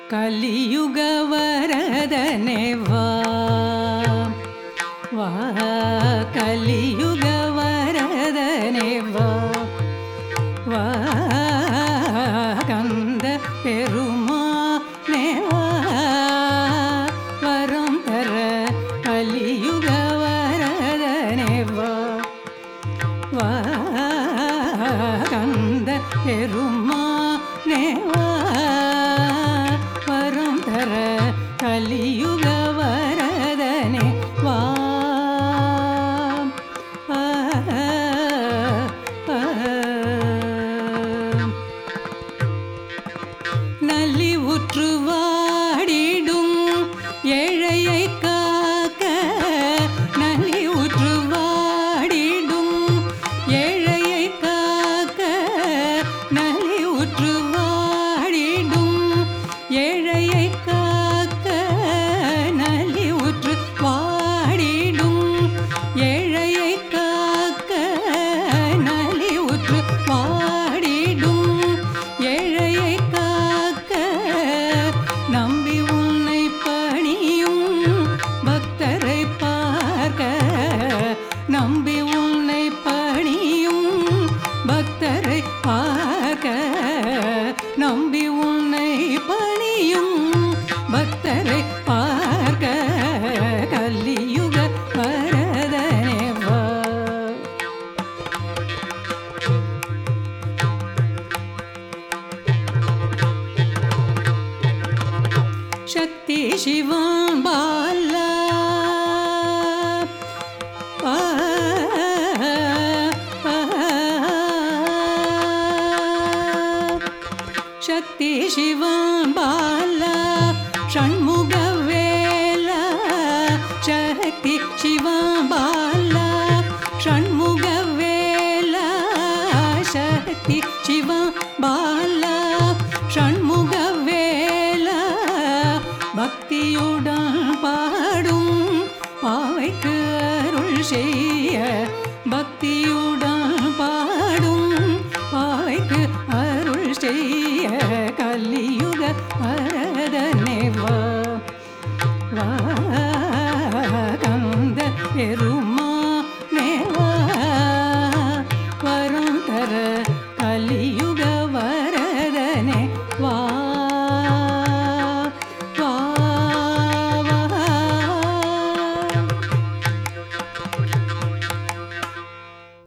கலியுக வரதனே வா வா கலியுக வரதனே வா வா கந்த பெருமானே வா வரம் தர கலியுக வரதனே வா வா கந்த பெருமானே வா வரம் தர கலியுக வரதனே வா ஆ, ஆ, ஆ. நல்லி உற்று வாடிடும் ஏழையை காக்க நல்லி உற்று வாடிடும் ஏழையை காக்க நல்லி உற்று வாடிடும் ஏழையை காக்க நல்லி உற்று வாடிடும் ஏழையை காக்க நலி உற்று வாடிடும் ஏழையை காக்க நம்பி உன்னை பணியும் பக்தரை பார்க்க நம்பி உன்னை பணியும் பக்தரை பார்க்க நம்பி உன்னை பணியும் பக்தரை பார்க்க கலியுக வரதனே வா சக்தி சிவன் பாலா ஆ, ஆ, சக்தி சிவன் பாலா ஷண்முக வேலா சக்தி சிவன் பாலா ஷண்முக வேலா சக்தி சிவன் பாலா ஷண்முக வேலா பக்தியுடன் பாடும் பாவைக்கு அருள் செய்ய